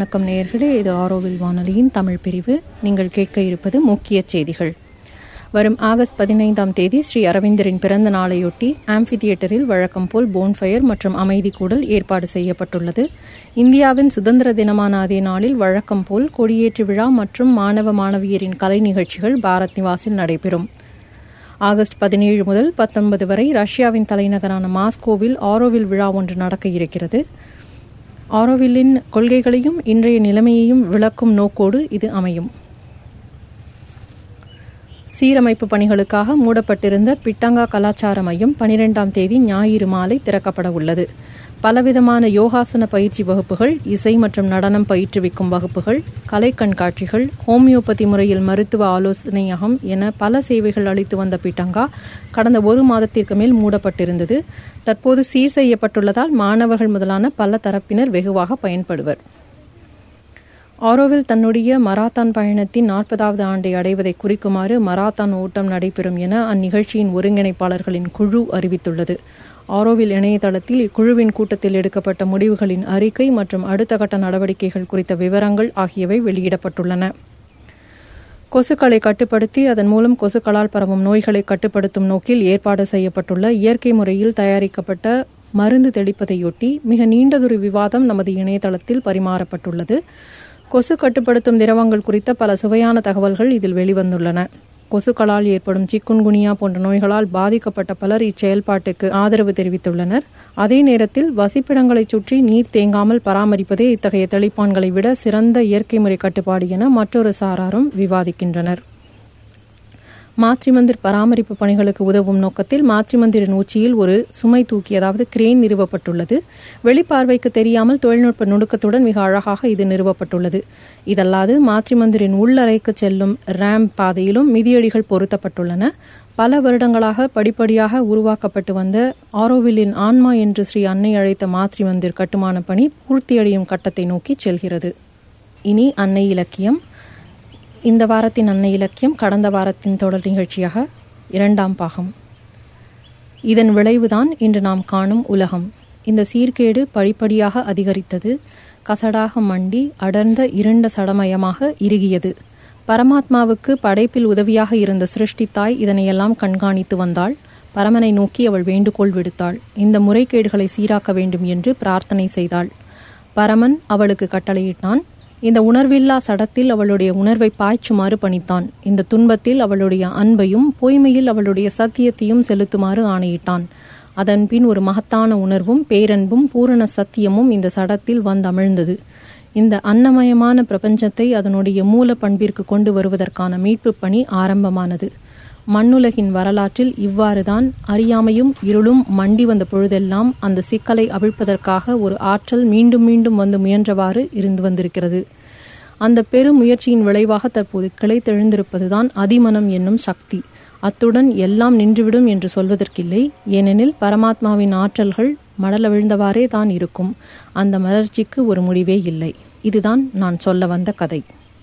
வணக்கம் நேயர்களே இது ஆரோவில் வானொலியின் தமிழ் பிரிவு நீங்கள் கேட்க இருப்பது முக்கிய செய்திகள் வரும் ஆகஸ்ட் பதினைந்தாம் தேதி ஸ்ரீ அரவிந்தரின் பிறந்த நாளையொட்டி ஆம்பி தியேட்டரில் வழக்கம் போல் போன்ஃபயர் மற்றும் அமைதி கூடல் ஏற்பாடு செய்யப்பட்டுள்ளது இந்தியாவின் சுதந்திர தினமான அதே நாளில் வழக்கம் போல் கொடியேற்று விழா மற்றும் மாணவ மாணவியரின் கலை நிகழ்ச்சிகள் பாரத் நிவாசில் நடைபெறும் ஆகஸ்ட் பதினேழு முதல் பத்தொன்பது வரை ரஷ்யாவின் தலைநகரான மாஸ்கோவில் ஆரோவில் விழா ஒன்று நடக்க இருக்கிறது ஆரோவில்லின் கொள்கைகளையும் இன்றைய நிலைமையையும் விளக்கும் நோக்கோடு இது அமையும் சீரமைப்பு பணிகளுக்காக மூடப்பட்டிருந்த பிட்டங்கா கலாச்சார மையம் பனிரெண்டாம் தேதி ஞாயிறு மாலை திறக்கப்பட உள்ளது பலவிதமான யோகாசன பயிற்சி வகுப்புகள் இசை மற்றும் நடனம் பயிற்றுவிக்கும் வகுப்புகள் கலை கண்காட்சிகள் ஹோமியோபதி முறையில் மருத்துவ ஆலோசனையகம் என பல சேவைகள் அளித்து வந்த பிட்டங்கா கடந்த ஒரு மாதத்திற்கு மேல் மூடப்பட்டிருந்தது தற்போது சீர் செய்யப்பட்டுள்ளதால் மாணவர்கள் முதலான பல தரப்பினர் வெகுவாக பயன்படுவர் ஆரோவில் தன்னுடைய மராத்தான் பயணத்தின் நாற்பதாவது ஆண்டை அடைவதை குறிக்குமாறு மராத்தான் ஓட்டம் நடைபெறும் என அந்நிகழ்ச்சியின் ஒருங்கிணைப்பாளர்களின் குழு அறிவித்துள்ளது ஆரோவில் இணையதளத்தில் இக்குழுவின் கூட்டத்தில் எடுக்கப்பட்ட முடிவுகளின் அறிக்கை மற்றும் அடுத்த கட்ட நடவடிக்கைகள் குறித்த விவரங்கள் ஆகியவை வெளியிடப்பட்டுள்ளன கொசுக்களை கட்டுப்படுத்தி அதன் மூலம் கொசுக்களால் பரவும் நோய்களை கட்டுப்படுத்தும் நோக்கில் ஏற்பாடு செய்யப்பட்டுள்ள இயற்கை முறையில் தயாரிக்கப்பட்ட மருந்து தெளிப்பதையொட்டி மிக நீண்டதொரு விவாதம் நமது இணையதளத்தில் பரிமாறப்பட்டுள்ளது கொசு கட்டுப்படுத்தும் திரவங்கள் குறித்த பல சுவையான தகவல்கள் இதில் வெளிவந்துள்ளன கொசுக்களால் ஏற்படும் சிக்குன்குனியா போன்ற நோய்களால் பாதிக்கப்பட்ட பலர் இச்செயல்பாட்டுக்கு ஆதரவு தெரிவித்துள்ளனர் அதே நேரத்தில் வசிப்பிடங்களைச் சுற்றி நீர் தேங்காமல் பராமரிப்பதே இத்தகைய தெளிப்பான்களை விட சிறந்த இயற்கை முறை கட்டுப்பாடு என மற்றொரு சாராரும் விவாதிக்கின்றனர் மாத்ரிமந்திர் பராமரிப்பு பணிகளுக்கு உதவும் நோக்கத்தில் மாத்ரிமந்திரின் உச்சியில் ஒரு சுமை தூக்கி அதாவது கிரேன் நிறுவப்பட்டுள்ளது வெளிப்பார்வைக்கு தெரியாமல் தொழில்நுட்ப நுணுக்கத்துடன் மிக அழகாக இது நிறுவப்பட்டுள்ளது இதல்லாது மாத்ரிமந்திரின் உள்ளறைக்கு செல்லும் ரேம் பாதையிலும் மிதியடிகள் பொருத்தப்பட்டுள்ளன பல வருடங்களாக படிப்படியாக உருவாக்கப்பட்டு வந்த ஆரோவில்லின் ஆன்மா என்று ஸ்ரீ அன்னை அழைத்த மாத்ரிமந்திர் கட்டுமான பணி பூர்த்தியடையும் கட்டத்தை நோக்கி செல்கிறது இனி அன்னை இலக்கியம் இந்த வாரத்தின் அன்னை இலக்கியம் கடந்த வாரத்தின் தொடர் நிகழ்ச்சியாக இரண்டாம் பாகம் இதன் விளைவுதான் இன்று நாம் காணும் உலகம் இந்த சீர்கேடு படிப்படியாக அதிகரித்தது கசடாக மண்டி அடர்ந்த இருண்ட சடமயமாக இறுகியது பரமாத்மாவுக்கு படைப்பில் உதவியாக இருந்த சிருஷ்டித்தாய் இதனையெல்லாம் கண்காணித்து வந்தாள் பரமனை நோக்கி அவள் வேண்டுகோள் விடுத்தாள் இந்த முறைகேடுகளை சீராக்க வேண்டும் என்று பிரார்த்தனை செய்தாள் பரமன் அவளுக்கு கட்டளையிட்டான் இந்த உணர்வில்லா சடத்தில் அவளுடைய உணர்வை பாய்ச்சுமாறு பணித்தான் இந்த துன்பத்தில் அவளுடைய அன்பையும் பொய்மையில் அவளுடைய சத்தியத்தையும் செலுத்துமாறு ஆணையிட்டான் அதன்பின் ஒரு மகத்தான உணர்வும் பேரன்பும் பூரண சத்தியமும் இந்த சடத்தில் வந்தமிழ்ந்தது இந்த அன்னமயமான பிரபஞ்சத்தை அதனுடைய மூல பண்பிற்கு கொண்டு வருவதற்கான மீட்பு பணி ஆரம்பமானது மண்ணுலகின் வரலாற்றில் இவ்வாறுதான் அறியாமையும் இருளும் மண்டி வந்த பொழுதெல்லாம் அந்த சிக்கலை அவிழ்ப்பதற்காக ஒரு ஆற்றல் மீண்டும் மீண்டும் வந்து முயன்றவாறு இருந்து வந்திருக்கிறது அந்த பெரும் முயற்சியின் விளைவாக தற்போது கிளைத்தெழுந்திருப்பதுதான் அதிமனம் என்னும் சக்தி அத்துடன் எல்லாம் நின்றுவிடும் என்று சொல்வதற்கில்லை ஏனெனில் பரமாத்மாவின் ஆற்றல்கள் மடல விழுந்தவாறே தான் இருக்கும் அந்த மலர்ச்சிக்கு ஒரு முடிவே இல்லை இதுதான் நான் சொல்ல வந்த கதை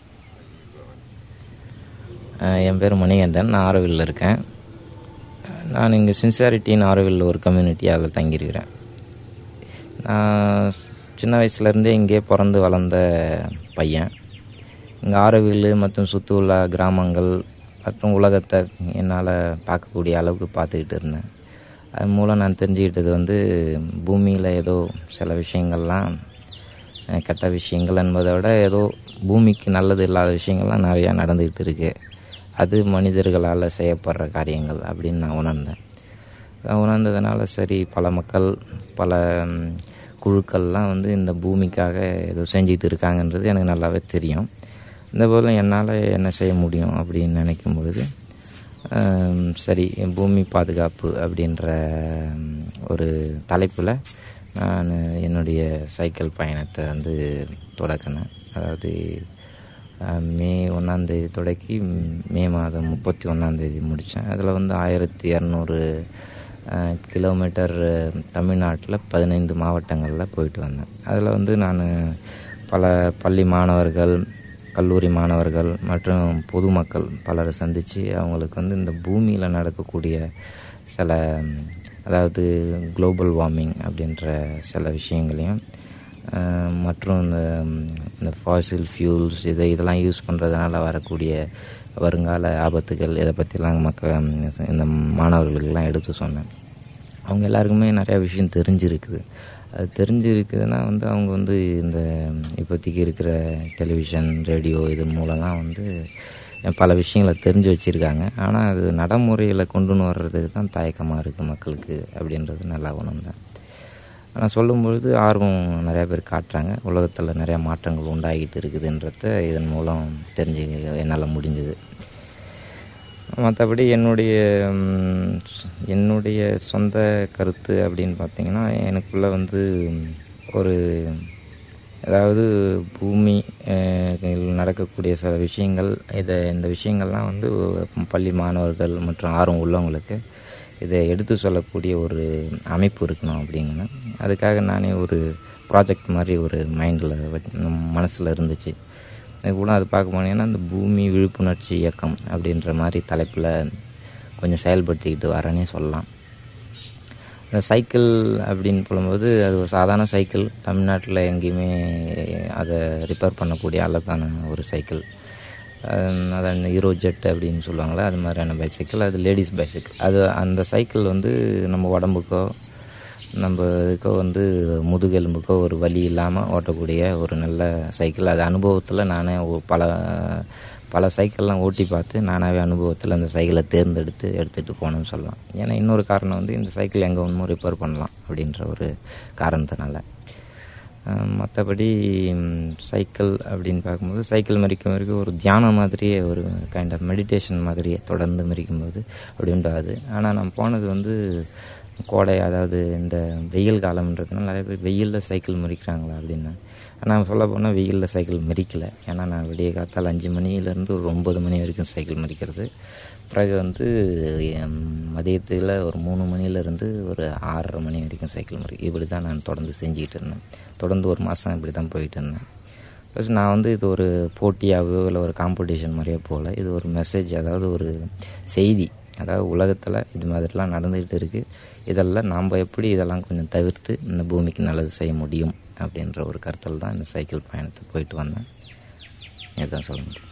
என் பேர் மணிகண்டன் நான் ஆரோவில்ல இருக்கேன் நான் இங்கே சின்சியாரிட்டின்னு ஆரோவில்ல ஒரு கம்யூனிட்டியாக தங்கியிருக்கிறேன் நான் சின்ன வயசுலேருந்தே இங்கே பிறந்து வளர்ந்த பையன் இங்கே ஆரோவில் மற்றும் சுற்று உள்ள கிராமங்கள் மற்றும் உலகத்தை என்னால் பார்க்கக்கூடிய அளவுக்கு பார்த்துக்கிட்டு இருந்தேன் அது மூலம் நான் தெரிஞ்சுக்கிட்டது வந்து பூமியில் ஏதோ சில விஷயங்கள்லாம் கெட்ட விஷயங்கள் என்பதை விட ஏதோ பூமிக்கு நல்லது இல்லாத விஷயங்கள்லாம் நிறையா நடந்துக்கிட்டு இருக்குது அது மனிதர்களால் செய்யப்படுற காரியங்கள் அப்படின்னு நான் உணர்ந்தேன் உணர்ந்ததுனால சரி பல மக்கள் பல குழுக்கள்லாம் வந்து இந்த பூமிக்காக ஏதோ செஞ்சுக்கிட்டு இருக்காங்கன்றது எனக்கு நல்லாவே தெரியும் இந்த போல் என்னால் என்ன செய்ய முடியும் அப்படின்னு நினைக்கும் பொழுது சரி பூமி பாதுகாப்பு அப்படின்ற ஒரு தலைப்பில் நான் என்னுடைய சைக்கிள் பயணத்தை வந்து தொடக்கினேன் அதாவது மே ஒன்றாந்தேதி தொடக்கி மே மாதம் முப்பத்தி ஒன்றாந்தேதி முடித்தேன் அதில் வந்து ஆயிரத்தி இரநூறு கிலோமீட்டர் தமிழ்நாட்டில் பதினைந்து மாவட்டங்களில் போயிட்டு வந்தேன் அதில் வந்து நான் பல பள்ளி மாணவர்கள் கல்லூரி மாணவர்கள் மற்றும் பொதுமக்கள் பலரை சந்தித்து அவங்களுக்கு வந்து இந்த பூமியில் நடக்கக்கூடிய சில அதாவது குளோபல் வார்மிங் அப்படின்ற சில விஷயங்களையும் அஹ், மற்றும் இந்த இந்த ஃபாசில் ஃபியூல்ஸ் இதை இதெல்லாம் யூஸ் பண்ணுறதுனால வரக்கூடிய வருங்கால ஆபத்துகள் இதை பற்றிலாம் மக்கள் இந்த மாணவர்களுக்கெல்லாம் எடுத்து சொன்னேன் அவங்க எல்லாருக்குமே நிறையா விஷயம் தெரிஞ்சிருக்குது அது தெரிஞ்சிருக்குதுன்னா வந்து அவங்க வந்து இந்த இப்போதைக்கு இருக்கிற டெலிவிஷன் ரேடியோ இதன் மூலம்லாம் வந்து பல விஷயங்களை தெரிஞ்சு வச்சுருக்காங்க ஆனால் அது நடைமுறையில் கொண்டுன்னு வர்றதுக்கு தான் தயக்கமாக இருக்குது மக்களுக்கு அப்படின்றது நல்லா உணர்ந்தேன் ஆனால் சொல்லும்பொழுது ஆர்வம் நிறையா பேர் காட்டுறாங்க உலகத்தில் நிறையா மாற்றங்கள் உண்டாகிட்டு இருக்குதுன்றத இதன் மூலம் தெரிஞ்சு என்னால் முடிஞ்சுது மற்றபடி என்னுடைய ம், என்னுடைய சொந்த கருத்து அப்படின்னு பார்த்தீங்கன்னா எனக்குள்ளே வந்து ஒரு அதாவது பூமி அஹ், இல் நடக்கக்கூடிய சில விஷயங்கள் இதை இந்த விஷயங்கள்லாம் வந்து பள்ளி மாணவர்கள் மற்றும் ஆர்வம் உள்ளவங்களுக்கு இதை எடுத்து சொல்லக்கூடிய ஒரு அமைப்பு இருக்கணும் அப்படிங்கன்னா அதுக்காக நானே ஒரு ப்ராஜெக்ட் மாதிரி ஒரு மைண்டில் மனசில் இருந்துச்சு அது கூட அது பார்க்க போனீங்கன்னா இந்த பூமி விழிப்புணர்ச்சி இயக்கம் அப்படின்ற மாதிரி தலைப்பில் கொஞ்சம் செயல்படுத்திக்கிட்டு வரேனே சொல்லலாம் இந்த சைக்கிள் அப்படின்னு சொல்லும்போது அது ஒரு சாதாரண சைக்கிள் தமிழ்நாட்டில் எங்கேயுமே அதை ரிப்பேர் பண்ணக்கூடிய அளவுக்கான ஒரு சைக்கிள் அஹ் அது அந்த ஹீரோ ஜெட் அப்படின்னு சொல்லுவாங்களே அது மாதிரியான பைசைக்கிள் அது லேடிஸ் பைசைக்கிள் அது அந்த சைக்கிள் வந்து நம்ம உடம்புக்கோ நம்ம இதுக்கோ வந்து முதுகெலும்புக்கோ ஒரு வலி இல்லாமல் ஓட்டக்கூடிய ஒரு நல்ல சைக்கிள் அது அனுபவத்தில் நானே ஒ- பல பல சைக்கிள்லாம் ஓட்டி பார்த்து நானாகவே அனுபவத்தில் அந்த சைக்கிளை தேர்ந்தெடுத்து எடுத்துகிட்டு போனேன்னு சொல்லலாம் ஏன்னா இன்னொரு காரணம் வந்து இந்த சைக்கிள் எங்கே ஒன்றும் ரிப்பேர் பண்ணலாம் அப்படின்ற ஒரு காரணத்தினால மற்றபடி சைக்கிள் அப்படின்னு பார்க்கும்போது சைக்கிள் மறிக்கும் வரைக்கும் ஒரு தியானம் மாதிரியே ஒரு கைண்ட் ஆஃப் மெடிடேஷன் மாதிரியே தொடர்ந்து மறிக்கும்போது அப்படி உண்டாது ஆனால் நான் போனது வந்து கோடை அதாவது இந்த வெயில் காலம்ன்றதுனால நிறைய பேர் வெயிலில் சைக்கிள் மறிக்கிறாங்களா அப்படின்னு ஆனால் சொல்ல போனால் வெயிலில் சைக்கிள் மறிக்கலை ஏன்னா நான் விடிய காத்தால் அஞ்சு மணிலேருந்து ஒரு ஒம்பது மணி வரைக்கும் சைக்கிள் மறிக்கிறது பிறகு வந்து எம், மதியத்தில் ஒரு மூணு மணிலேருந்து ஒரு ஆறரை மணி வரைக்கும் சைக்கிள் மறி இப்படி தான் நான் தொடர்ந்து செஞ்சுக்கிட்டு இருந்தேன் தொடர்ந்து ஒரு மாதம் இப்படி தான் போயிட்டு இருந்தேன் ப்ளஸ் நான் வந்து இது ஒரு போட்டியாகவோ இல்லை ஒரு காம்படிஷன் மாதிரியோ போகல இது ஒரு மெசேஜ் அதாவது ஒரு செய்தி அதாவது உலகத்தில் இது மாதிரிலாம் நடந்துக்கிட்டு இருக்குது இதெல்லாம் நாம் எப்படி இதெல்லாம் கொஞ்சம் தவிர்த்து இந்த பூமிக்கு நல்லது செய்ய முடியும் அப்படின்ற ஒரு கருத்தில் தான் இந்த சைக்கிள் பயணத்தை போயிட்டு வந்தேன் இதுதான் சொல்ல முடியும்